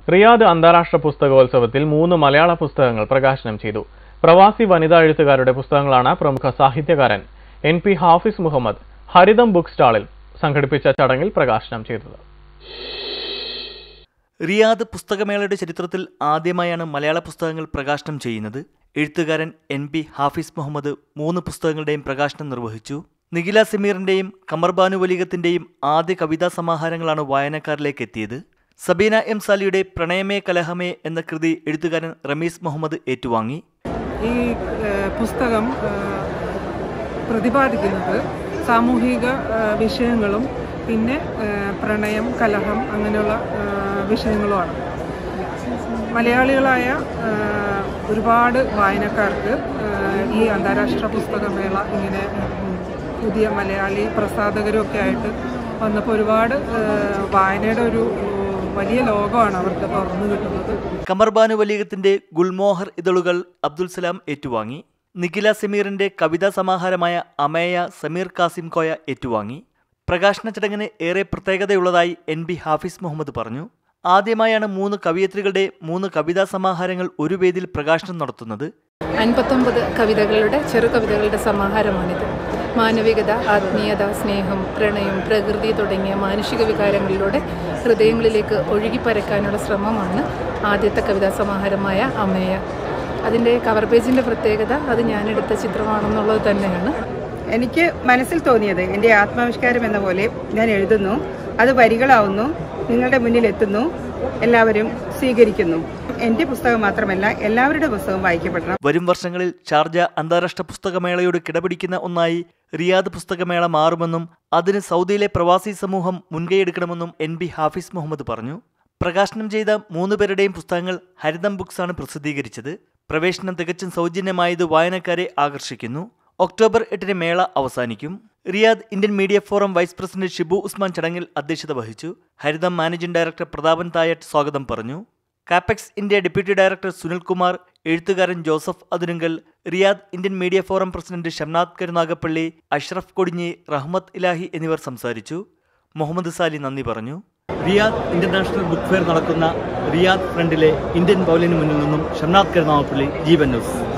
Riyadh അന്താരാഷ്ട്ര പുസ്തകോത്സവത്തിൽ മൂന്ന് മലയാള പുസ്തകങ്ങൾ പ്രകാശനം ചെയ്തു പ്രവാസി വനിതാ എഴുത്തുകാരുടെ പുസ്തകങ്ങളാണ് പ്രമുഖ സാഹിത്യകാരൻ N P Hafiz Muhammad Haritham book സ്റ്റാളിൽ സംഘടിപ്പിച്ച ചടങ്ങിൽ പ്രകാശനം ചെയ്തത് റിയാദ് പുസ്തകമേളയുടെ ചരിത്രത്തിൽ ആദ്യമായാണ് മലയാള പുസ്തകങ്ങൾ പ്രകാശനം ചെയ്യുന്നത് എഴുത്തുകാരൻ എൻ പി ഹാഫിസ് മുഹമ്മദ് മൂന്ന് പുസ്തകങ്ങളുടെയും പ്രകാശനം നിർവഹിച്ചു നിഖില സമീറിന്റെയും കമർ ബാനു വലീഗത്തിന്റെയും ആദ്യ കവിതാ സമാഹാരങ്ങളാണ് വായനക്കാരിലേക്ക് എത്തിയത് സബീന എം സാലിയുടെ പ്രണയമേ കലഹമേ എന്ന കൃതി എഴുത്തുകാരൻ റമീസ് മുഹമ്മദ് ഏറ്റുവാങ്ങി ഈ ഏഹ്, പുസ്തകം ഏഹ്, പ്രതിപാദിക്കുന്നത് സാമൂഹിക ഏഹ്, വിഷയങ്ങളും പിന്നെ ഏഹ്, പ്രണയം കലഹം അങ്ങനെയുള്ള ഏഹ്, വിഷയങ്ങളുമാണ് മലയാളികളായ ഏഹ്, ഒരുപാട് വായനക്കാർക്ക് ഏഹ്, ഈ അന്താരാഷ്ട്ര പുസ്തകമേള ഇങ്ങനെ ഉം, പുതിയ മലയാളി പ്രസാധകരും ഒക്കെ ആയിട്ട് വന്നപ്പോൾ ഒരുപാട് ഏഹ്, വായനയുടെ ഒരു ഉം, വലിയ ലോകമാണ് അവർക്ക് തുറന്നു കിട്ടുന്നത് കമർ ബാനു വലീഗത്തിന്റെ ഗുൽമോഹർ ഇതളുകൾ അബ്ദുൽ സലാം ഏറ്റുവാങ്ങി നിഖില സമീറിന്റെ കവിതാ സമാഹാരമായ അമേയ സമീർ കാസിം കോയ ഏറ്റുവാങ്ങി പ്രകാശന ചടങ്ങിന് ഏറെ പ്രത്യേകതയുള്ളതായി എൻ ബി ഹാഫിസ് മുഹമ്മദ് പറഞ്ഞു ആദ്യമായാണ് മൂന്ന് കവിയത്രികളുടെ മൂന്ന് കവിതാ സമാഹാരങ്ങൾ ഒരു വേദിയിൽ പ്രകാശനം നടത്തുന്നത് അൻപത്തൊമ്പത് കവിതകളുടെ ചെറു കവിതകളുടെ സമാഹാരമാണിത് മാനവികത ആത്മീയത സ്നേഹം പ്രണയം പ്രകൃതി തുടങ്ങിയ മാനുഷിക വികാരങ്ങളിലൂടെ ഹൃദയങ്ങളിലേക്ക് ഒഴുകിപ്പരക്കാനുള്ള ശ്രമമാണ് ആദ്യത്തെ കവിതാ സമാഹാരമായ അമ്മയ അതിൻ്റെ കവർ പേജിൻ്റെ പ്രത്യേകത അത് ഞാനെടുത്ത ചിത്രമാണെന്നുള്ളത് തന്നെയാണ് എനിക്ക് മനസ്സിൽ തോന്നിയത് എൻ്റെ ആത്മാവിഷ്കാരം എന്ന പോലെ ഞാൻ എഴുതുന്നു അത് വരികളാവുന്നു നിങ്ങളുടെ മുന്നിൽ എത്തുന്നു എല്ലാവരും സ്വീകരിക്കുന്നു എൻ്റെ പുസ്തകം മാത്രമല്ല എല്ലാവരുടെ പുസ്തകം വായിക്കപ്പെടണം വരും വർഷങ്ങളിൽ ഷാർജ അന്താരാഷ്ട്ര പുസ്തകമേളയോട് കിടപിടിക്കുന്ന ഒന്നായി റിയാദ് പുസ്തകമേള മാറുമെന്നും അതിന് സൗദിയിലെ പ്രവാസി സമൂഹം മുൻകൈയെടുക്കണമെന്നും എൻ ബി ഹാഫിസ് മുഹമ്മദ് പറഞ്ഞു പ്രകാശനം ചെയ്ത മൂന്ന് പേരുടെയും പുസ്തകങ്ങൾ ഹരിതം ബുക്സാണ് പ്രസിദ്ധീകരിച്ചത് പ്രവേശനം തികച്ചും സൗജന്യമായത് വായനക്കാരെ ആകർഷിക്കുന്നു ഒക്ടോബർ എട്ടിന് മേള അവസാനിക്കും Riyadh Indian media forum vice president Shibu Usman ചടങ്ങിൽ അധ്യക്ഷത വഹിച്ചു ഹരിതം മാനേജിംഗ് ഡയറക്ടർ പ്രതാപൻ തായട്ട് സ്വാഗതം പറഞ്ഞു Capex India deputy director Sunilkumar എഴുത്തുകാരൻ Joseph Athurunkal Riyadh Indian media forum president Shamnath Karunagappally Ashraf Kodinhi Rahmath Ilahi എന്നിവർ സംസാരിച്ചു മുഹമ്മദ് സാലി നന്ദി പറഞ്ഞു റിയാദ് ഇന്റർനാഷണൽ ബുക്ക് ഫെയർ നടക്കുന്ന റിയാദ് ഫ്രണ്ടിലെ ഇന്ത്യൻ പൗലിന് മുന്നിൽ നിന്നും ഷംനാഥ് കരുനാഗപ്പള്ളി ജീവൻ ന്യൂസ്